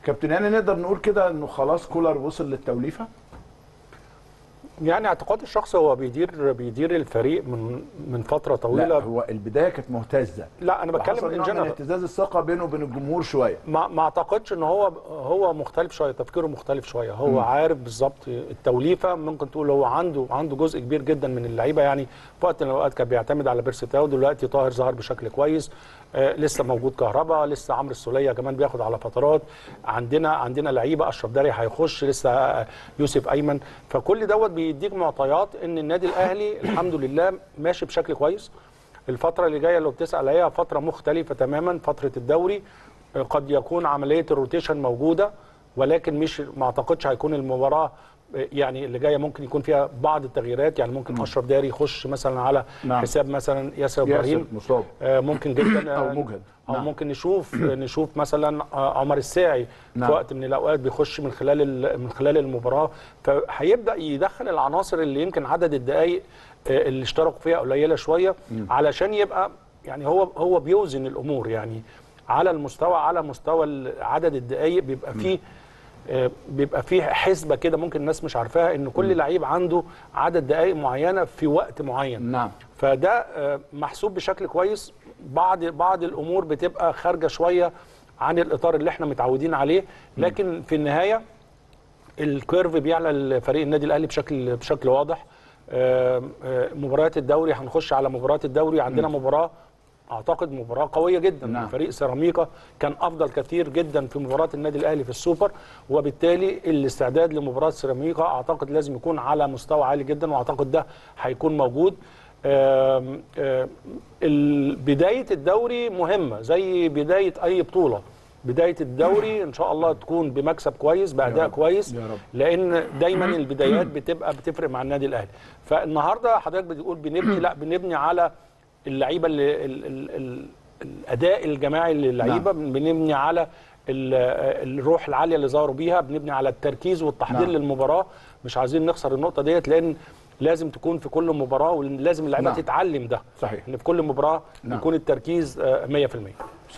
كابتن يعني نقدر نقول كده انه خلاص كولر وصل للتوليفه يعني اعتقاد الشخص هو بيدير بيدير الفريق من من فتره طويله لا هو البدايه كانت مهتزه لا انا بتكلم وحصل ان نوع من جنرال اهتزاز الثقه بينه وبين الجمهور شويه ما ما اعتقدش ان هو هو مختلف شويه تفكيره مختلف شويه هو م. عارف بالظبط التوليفه ممكن تقول هو عنده عنده جزء كبير جدا من اللعيبه يعني في وقت من الاوقات كان بيعتمد على بيرسي تاو دلوقتي طاهر ظهر بشكل كويس آه لسه موجود كهربا لسه عمرو السوليه كمان بياخد على فترات عندنا عندنا لعيبه اشرف داري هيخش لسه يوسف ايمن فكل دوت بيديك معطيات ان النادي الاهلي الحمد لله ماشي بشكل كويس الفتره اللي جايه لو بتسال عليها فتره مختلفه تماما فتره الدوري قد يكون عمليه الروتيشن موجوده ولكن مش ما اعتقدش هيكون المباراه يعني اللي جايه ممكن يكون فيها بعض التغييرات يعني ممكن اشرف داري يخش مثلا على نعم. حساب مثلا ياسر ابراهيم مصاب آه ممكن جدا او مجهد او نعم. ممكن نشوف نشوف مثلا عمر الساعي نعم. في وقت من الاوقات بيخش من خلال من خلال المباراه فهيبدا يدخل العناصر اللي يمكن عدد الدقائق اللي اشتركوا فيها قليله شويه م. علشان يبقى يعني هو هو بيوزن الامور يعني على المستوى على مستوى عدد الدقائق بيبقى فيه بيبقى فيه حسبه كده ممكن الناس مش عارفاها ان كل لعيب عنده عدد دقائق معينه في وقت معين نعم فده محسوب بشكل كويس بعض بعض الامور بتبقى خارجه شويه عن الاطار اللي احنا متعودين عليه لكن في النهايه الكيرف بيعلى لفريق النادي الاهلي بشكل بشكل واضح مباريات الدوري هنخش على مباريات الدوري عندنا مباراه اعتقد مباراه قويه جدا نعم. فريق سيراميكا كان افضل كثير جدا في مباراه النادي الاهلي في السوبر وبالتالي الاستعداد لمباراه سيراميكا اعتقد لازم يكون على مستوى عالي جدا واعتقد ده هيكون موجود آم آم بدايه الدوري مهمه زي بدايه اي بطوله بدايه الدوري ان شاء الله تكون بمكسب كويس باداء كويس يا رب. لان دايما البدايات بتبقى بتفرق مع النادي الاهلي فالنهارده حضرتك بتقول بنبني لا بنبني على اللعيبه اللي ال ال ال الاداء الجماعي للعيبه نعم. بنبني على الروح العاليه اللي ظهروا بيها بنبني على التركيز والتحضير نعم. للمباراه مش عايزين نخسر النقطه ديت لان لازم تكون في كل مباراه ولازم اللعيبه نعم. تتعلم ده صحيح ان في كل مباراه نعم. يكون التركيز 100%